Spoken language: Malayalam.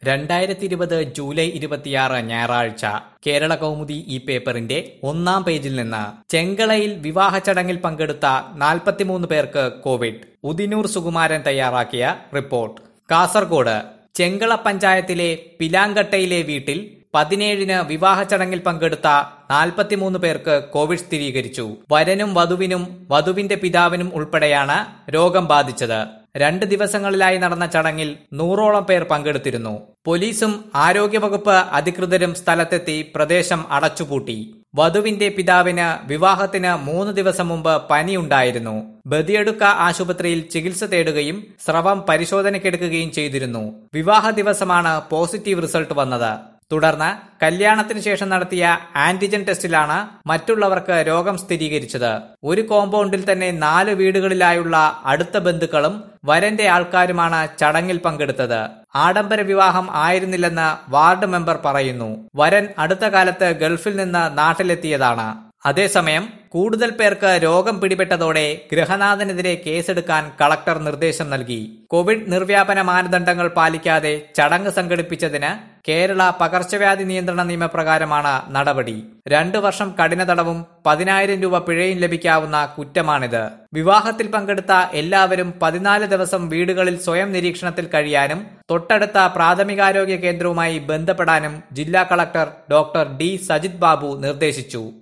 രണ്ടായിരത്തി ഇരുപത് ജൂലൈ ഇരുപത്തിയാറ് ഞായറാഴ്ച കേരള കൗമുദി ഈ പേപ്പറിന്റെ ഒന്നാം പേജിൽ നിന്ന് ചെങ്കളയിൽ വിവാഹ ചടങ്ങിൽ പങ്കെടുത്ത നാൽപ്പത്തിമൂന്ന് പേർക്ക് കോവിഡ് ഉദിനൂർ സുകുമാരൻ തയ്യാറാക്കിയ റിപ്പോർട്ട് കാസർഗോഡ് ചെങ്കള പഞ്ചായത്തിലെ പിലാങ്കട്ടയിലെ വീട്ടിൽ പതിനേഴിന് വിവാഹ ചടങ്ങിൽ പങ്കെടുത്ത നാൽപ്പത്തിമൂന്ന് പേർക്ക് കോവിഡ് സ്ഥിരീകരിച്ചു വരനും വധുവിനും വധുവിന്റെ പിതാവിനും ഉൾപ്പെടെയാണ് രോഗം ബാധിച്ചത് രണ്ട് ദിവസങ്ങളിലായി നടന്ന ചടങ്ങിൽ നൂറോളം പേർ പങ്കെടുത്തിരുന്നു പോലീസും ആരോഗ്യവകുപ്പ് അധികൃതരും സ്ഥലത്തെത്തി പ്രദേശം അടച്ചുപൂട്ടി വധുവിന്റെ പിതാവിന് വിവാഹത്തിന് മൂന്ന് ദിവസം മുമ്പ് പനിയുണ്ടായിരുന്നു ബദിയടുക്ക ആശുപത്രിയിൽ ചികിത്സ തേടുകയും സ്രവം പരിശോധനയ്ക്കെടുക്കുകയും ചെയ്തിരുന്നു വിവാഹ ദിവസമാണ് പോസിറ്റീവ് റിസൾട്ട് വന്നത് തുടർന്ന് കല്യാണത്തിന് ശേഷം നടത്തിയ ആന്റിജൻ ടെസ്റ്റിലാണ് മറ്റുള്ളവർക്ക് രോഗം സ്ഥിരീകരിച്ചത് ഒരു കോമ്പൗണ്ടിൽ തന്നെ നാല് വീടുകളിലായുള്ള അടുത്ത ബന്ധുക്കളും വരന്റെ ആൾക്കാരുമാണ് ചടങ്ങിൽ പങ്കെടുത്തത് ആഡംബര വിവാഹം ആയിരുന്നില്ലെന്ന് വാർഡ് മെമ്പർ പറയുന്നു വരൻ അടുത്ത കാലത്ത് ഗൾഫിൽ നിന്ന് നാട്ടിലെത്തിയതാണ് അതേസമയം കൂടുതൽ പേർക്ക് രോഗം പിടിപെട്ടതോടെ ഗൃഹനാഥനെതിരെ കേസെടുക്കാൻ കളക്ടർ നിർദ്ദേശം നൽകി കോവിഡ് നിർവ്യാപന മാനദണ്ഡങ്ങൾ പാലിക്കാതെ ചടങ്ങ് സംഘടിപ്പിച്ചതിന് കേരള പകർച്ചവ്യാധി നിയന്ത്രണ നിയമപ്രകാരമാണ് നടപടി രണ്ടു വർഷം കഠിന തടവും പതിനായിരം രൂപ പിഴയും ലഭിക്കാവുന്ന കുറ്റമാണിത് വിവാഹത്തിൽ പങ്കെടുത്ത എല്ലാവരും പതിനാല് ദിവസം വീടുകളിൽ സ്വയം നിരീക്ഷണത്തിൽ കഴിയാനും തൊട്ടടുത്ത പ്രാഥമികാരോഗ്യ കേന്ദ്രവുമായി ബന്ധപ്പെടാനും ജില്ലാ collector doctor D Sajith Babu നിർദ്ദേശിച്ചു